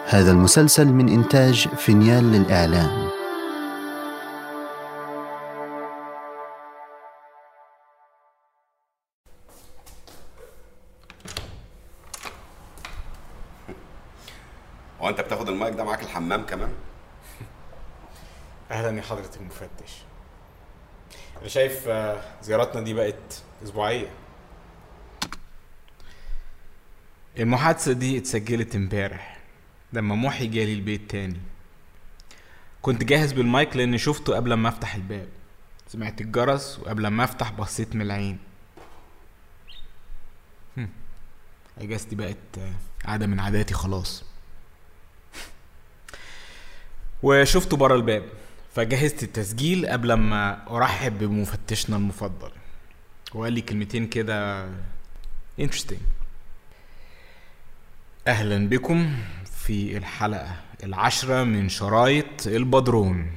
هذا المسلسل من إنتاج فينيال للإعلام هو انت بتاخد المايك ده معاك الحمام كمان اهلا يا حضرة المفتش انا شايف آه، زياراتنا دي بقت اسبوعية المحادثة دي اتسجلت امبارح لما محي جالي البيت تاني كنت جاهز بالمايك لان شفته قبل ما افتح الباب سمعت الجرس وقبل ما افتح بصيت من العين هم. اجازتي بقت آه، عادة من عاداتي خلاص وشفته بره الباب فجهزت التسجيل قبل ما ارحب بمفتشنا المفضل وقال لي كلمتين كده interesting اهلا بكم في الحلقة العاشرة من شرايط البدرون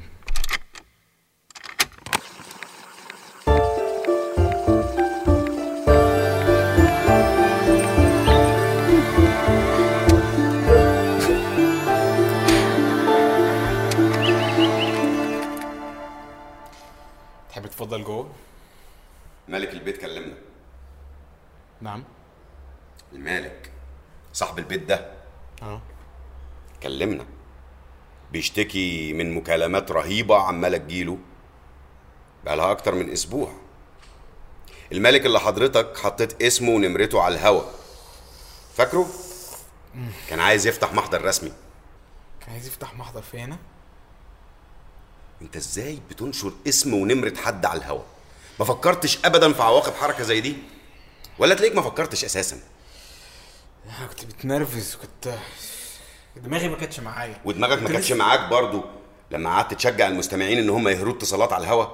تحب تفضل جوه؟ مالك البيت كلمنا نعم المالك صاحب البيت ده اه كلمنا بيشتكي من مكالمات رهيبة عمالة تجيله بقالها أكتر من أسبوع الملك اللي حضرتك حطيت اسمه ونمرته على الهوا فاكره؟ كان عايز يفتح محضر رسمي كان عايز يفتح محضر في هنا انت ازاي بتنشر اسم ونمرة حد على الهوا ما فكرتش ابدا في عواقب حركة زي دي ولا تلاقيك ما فكرتش اساسا انا كنت بتنرفز كنت دماغي ما كانتش معايا ودماغك ما كنت كانتش لسه- معاك برضو لما قعدت تشجع المستمعين ان هم يهروا اتصالات على الهوا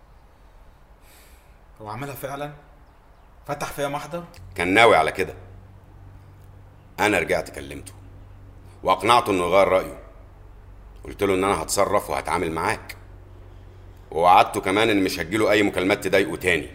هو عملها فعلا فتح فيها محضر كان ناوي على كده انا رجعت كلمته واقنعته انه يغير رايه قلت له ان انا هتصرف وهتعامل معاك ووعدته كمان ان مش هتجيله اي مكالمات تضايقه تاني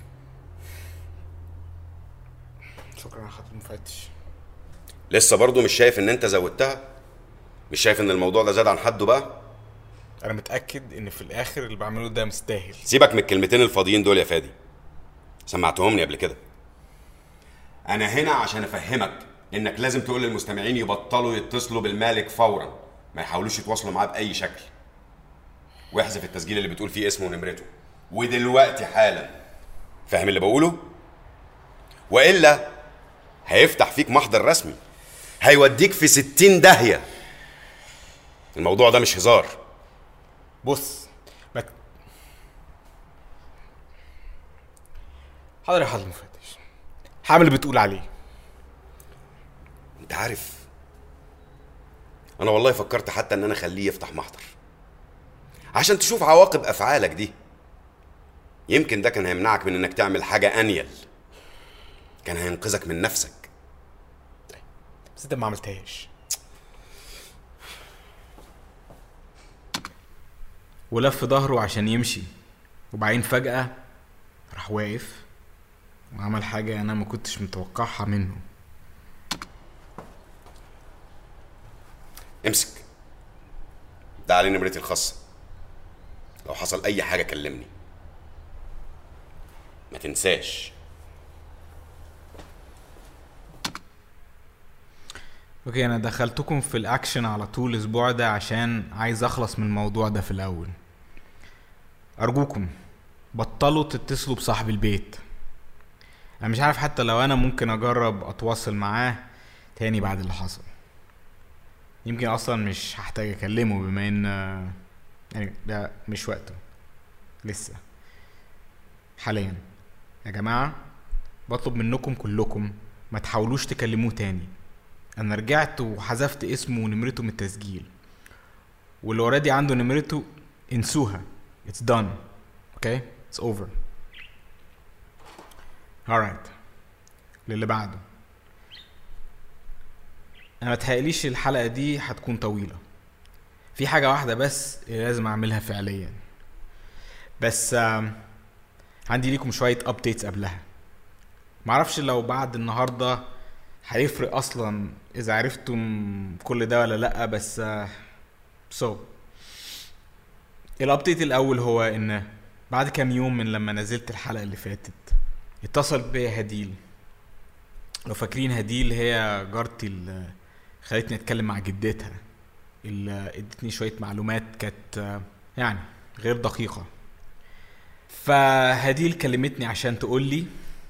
شكرا يا حضرة المفتش لسه برضه مش شايف ان انت زودتها مش شايف ان الموضوع ده زاد عن حده بقى انا متاكد ان في الاخر اللي بعمله ده مستاهل سيبك من الكلمتين الفاضيين دول يا فادي سمعتهم لي قبل كده انا هنا عشان افهمك انك لازم تقول للمستمعين يبطلوا يتصلوا بالمالك فورا ما يحاولوش يتواصلوا معاه باي شكل واحذف التسجيل اللي بتقول فيه اسمه ونمرته ودلوقتي حالا فاهم اللي بقوله والا هيفتح فيك محضر رسمي هيوديك في ستين داهية الموضوع ده مش هزار بص ما ت- حاضر يا حضرة المفتش هعمل اللي بتقول عليه انت عارف انا والله فكرت حتى ان انا اخليه يفتح محضر عشان تشوف عواقب افعالك دي يمكن ده كان هيمنعك من انك تعمل حاجة انيل كان هينقذك من نفسك بس انت ما عملتهاش ولف ظهره عشان يمشي وبعدين فجأة راح واقف وعمل حاجة أنا ما كنتش متوقعها منه امسك ده عليه نمرتي الخاصة لو حصل اي حاجة كلمني ما تنساش اوكي انا دخلتكم في الاكشن على طول الاسبوع ده عشان عايز اخلص من الموضوع ده في الاول ارجوكم بطلوا تتصلوا بصاحب البيت انا مش عارف حتى لو انا ممكن اجرب اتواصل معاه تاني بعد اللي حصل يمكن اصلا مش هحتاج اكلمه بما ان يعني ده مش وقته لسه حاليا يا جماعه بطلب منكم كلكم ما تحاولوش تكلموه تاني انا رجعت وحذفت اسمه ونمرته من التسجيل واللي اوريدي عنده نمرته انسوها it's done okay it's over alright للي بعده انا متهيأليش الحلقة دي هتكون طويلة في حاجة واحدة بس اللي لازم اعملها فعليا بس آم، عندي ليكم شوية ابديتس قبلها معرفش لو بعد النهاردة هيفرق اصلا اذا عرفتم كل ده ولا لا بس سو so. الابديت الاول هو ان بعد كام يوم من لما نزلت الحلقه اللي فاتت اتصل بيا هديل لو فاكرين هديل هي جارتي اللي خلتني اتكلم مع جدتها اللي ادتني شويه معلومات كانت يعني غير دقيقه فهديل كلمتني عشان تقول لي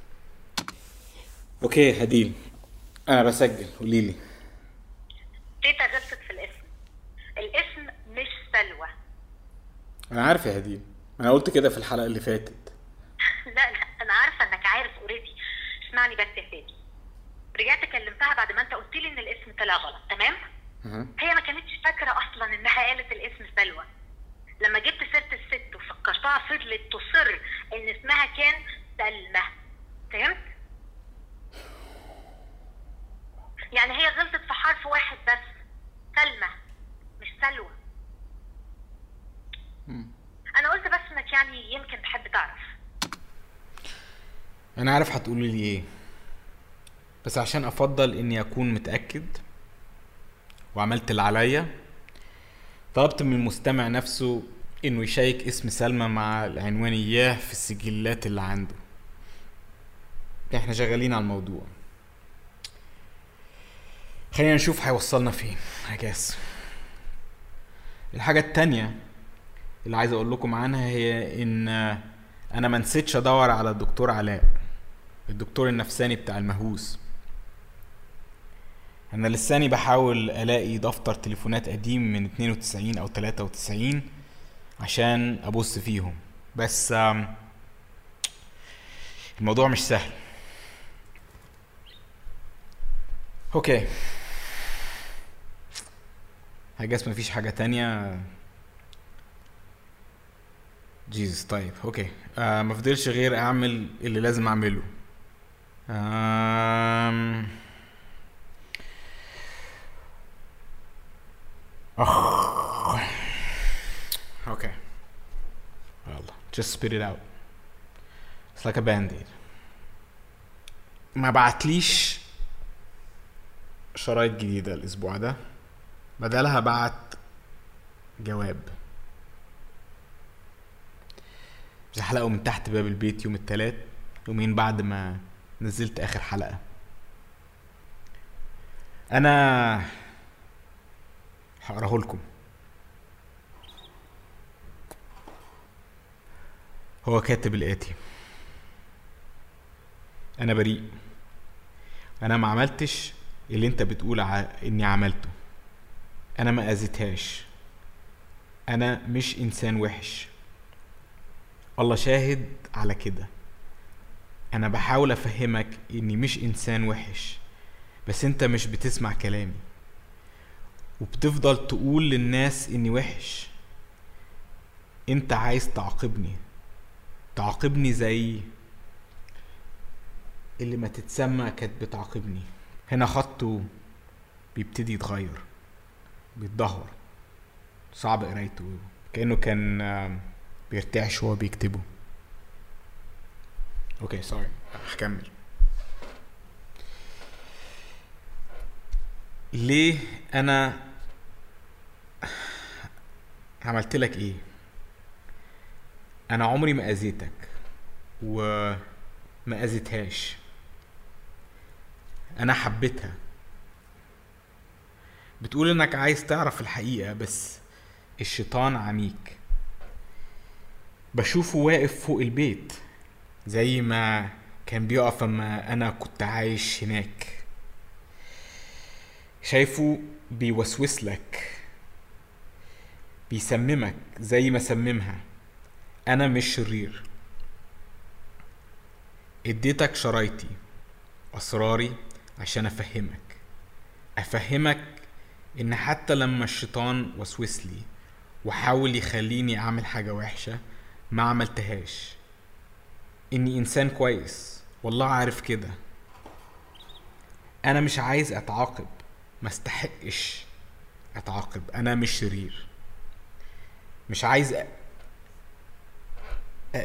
اوكي هديل انا بسجل قولي لي تيتا غلطت في الاسم الاسم مش سلوى انا عارف يا هديل انا قلت كده في الحلقه اللي فاتت لا لا انا عارفه انك عارف اوريدي اسمعني بس يا فادي رجعت كلمتها بعد ما انت قلت لي ان الاسم طلع غلط تمام أه. هي ما كانتش فاكره اصلا انها قالت الاسم سلوى لما جبت سيره الست وفكرتها فضلت تصر ان اسمها كان سلمى فهمت يعني هي غلطت في حرف واحد بس سلمى مش سلوى انا قلت بس انك يعني يمكن تحب تعرف انا عارف هتقولي لي ايه بس عشان افضل اني اكون متاكد وعملت اللي عليا طلبت من المستمع نفسه انه يشيك اسم سلمى مع العنوان اياه في السجلات اللي عنده احنا شغالين على الموضوع خلينا نشوف هيوصلنا فين هجاس الحاجة التانية اللي عايز اقول لكم عنها هي ان انا ما نسيتش ادور على الدكتور علاء الدكتور النفساني بتاع المهووس انا لساني بحاول الاقي دفتر تليفونات قديم من 92 او 93 عشان ابص فيهم بس الموضوع مش سهل اوكي هجاس مفيش حاجة تانية جيزس طيب اوكي آه مفضلش غير اعمل اللي لازم اعمله آم... أخ. Okay. Well, just spit it out. It's like a band-aid. ما بعتليش شرايط جديدة الأسبوع ده بدلها بعت جواب مش حلقة من تحت باب البيت يوم التلات يومين بعد ما نزلت آخر حلقة أنا هقراه لكم هو كاتب الآتي أنا بريء أنا ما عملتش اللي أنت بتقول ع... إني عملته أنا ما أذيتهاش أنا مش إنسان وحش الله شاهد على كده أنا بحاول أفهمك إني مش إنسان وحش بس أنت مش بتسمع كلامي وبتفضل تقول للناس اني وحش انت عايز تعاقبني تعاقبني زي اللي ما تتسمى كانت بتعاقبني هنا خطه بيبتدي يتغير بيتدهور صعب قرايته كانه كان بيرتعش وهو بيكتبه اوكي سوري هكمل ليه انا عملت لك ايه انا عمري ما اذيتك وما اذيتهاش انا حبيتها بتقول انك عايز تعرف الحقيقة بس الشيطان عميك بشوفه واقف فوق البيت زي ما كان بيقف اما انا كنت عايش هناك شايفه بيوسوس لك بيسممك زي ما سممها انا مش شرير اديتك شرايطي اسراري عشان افهمك افهمك ان حتى لما الشيطان وسوس لي وحاول يخليني اعمل حاجه وحشه ما عملتهاش اني انسان كويس والله عارف كده انا مش عايز اتعاقب ما استحقش اتعاقب انا مش شرير مش عايز أ...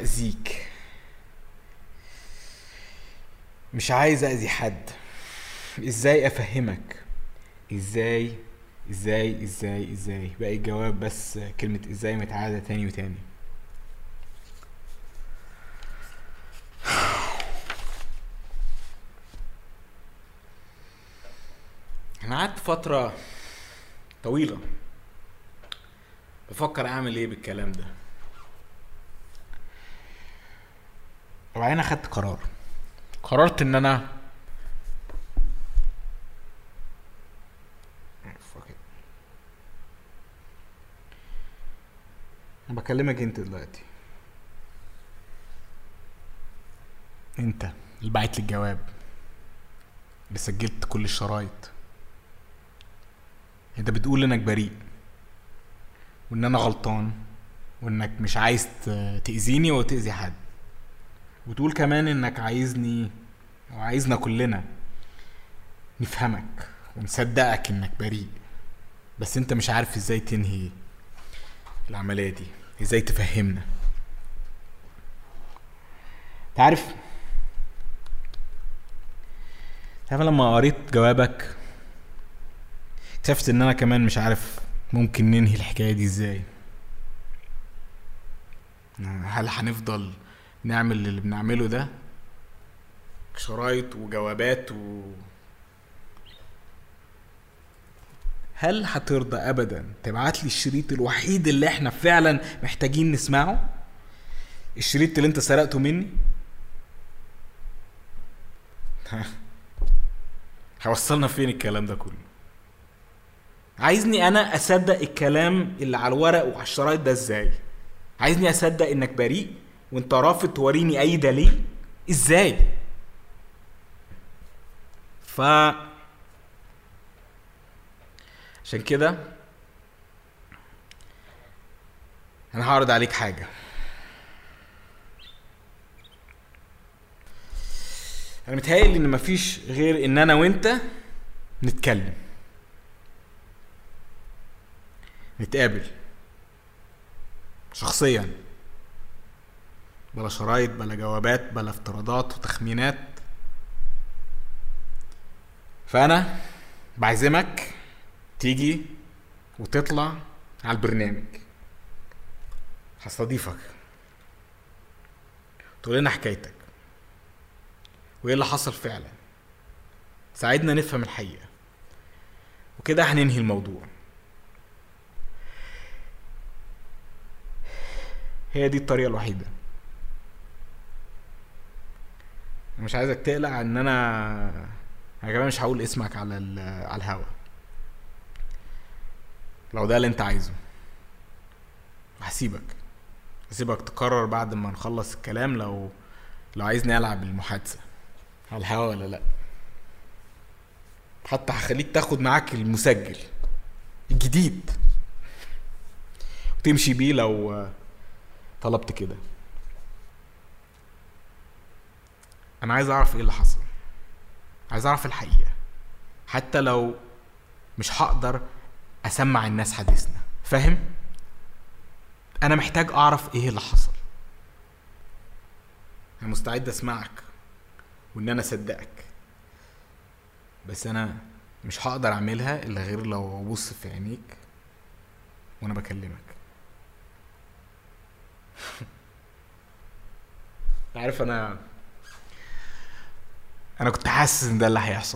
اذيك مش عايز اذي حد ازاي افهمك ازاي ازاي ازاي ازاي باقي الجواب بس كلمة ازاي متعادة تاني وتاني انا قعدت فترة طويلة بفكر اعمل ايه بالكلام ده وبعدين اخدت قرار قررت ان انا Fuck it. انا بكلمك انت دلوقتي انت اللي بعت لي الجواب اللي سجلت كل الشرايط انت بتقول انك بريء وان انا غلطان وانك مش عايز ت- تأذيني وتأذي حد وتقول كمان انك عايزني وعايزنا كلنا نفهمك ونصدقك انك بريء بس انت مش عارف ازاي تنهي العملية دي ازاي تفهمنا تعرف تعرف لما قريت جوابك اكتشفت ان انا كمان مش عارف ممكن ننهي الحكاية دي ازاي هل هنفضل نعمل اللي بنعمله ده شرايط وجوابات و هل هترضى ابدا تبعت لي الشريط الوحيد اللي احنا فعلا محتاجين نسمعه الشريط اللي انت سرقته مني هيوصلنا فين الكلام ده كله عايزني انا اصدق الكلام اللي على الورق وعلى الشرايط ده ازاي عايزني اصدق انك بريء وانت رافض توريني اي دليل ازاي ف عشان كده انا هعرض عليك حاجه انا متهيألي ان مفيش غير ان انا وانت نتكلم نتقابل شخصيا بلا شرايط بلا جوابات بلا افتراضات وتخمينات فانا بعزمك تيجي وتطلع على البرنامج هستضيفك تقول لنا حكايتك وايه اللي حصل فعلا ساعدنا نفهم الحقيقة وكده هننهي الموضوع هي دي الطريقة الوحيدة أنا مش عايزك تقلق ان انا انا كمان مش هقول اسمك على ال... على الهوا لو ده اللي انت عايزه هسيبك هسيبك تقرر بعد ما نخلص الكلام لو لو عايزني العب المحادثة على الهوا ولا لا حتى هخليك تاخد معاك المسجل الجديد وتمشي بيه لو طلبت كده انا عايز اعرف ايه اللي حصل عايز اعرف الحقيقة حتى لو مش هقدر اسمع الناس حديثنا فاهم انا محتاج اعرف ايه اللي حصل انا مستعد اسمعك وان انا اصدقك بس انا مش هقدر اعملها الا غير لو ابص في عينيك وانا بكلمك عارف انا انا كنت حاسس ان ده اللي هيحصل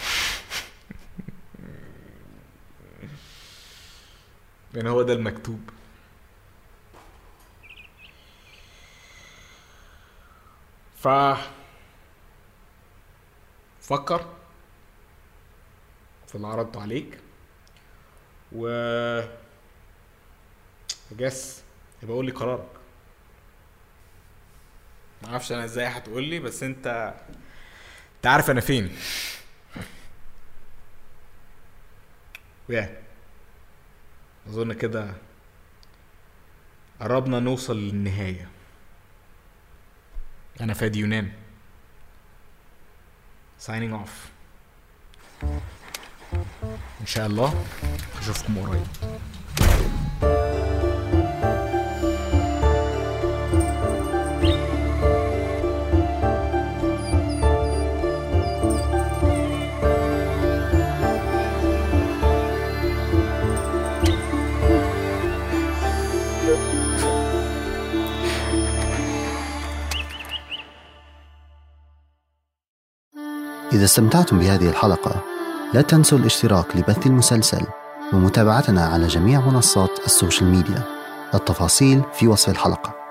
لان هو ده المكتوب ف فكر في اللي عرضته عليك و جس يبقى قول لي قرارك ما اعرفش انا ازاي هتقول لي بس انت انت عارف انا فين ويا اظن كده قربنا نوصل للنهايه انا فادي يونان signing off ان شاء الله اشوفكم قريب إذا استمتعتم بهذه الحلقة لا تنسوا الاشتراك لبث المسلسل ومتابعتنا على جميع منصات السوشيال ميديا التفاصيل في وصف الحلقه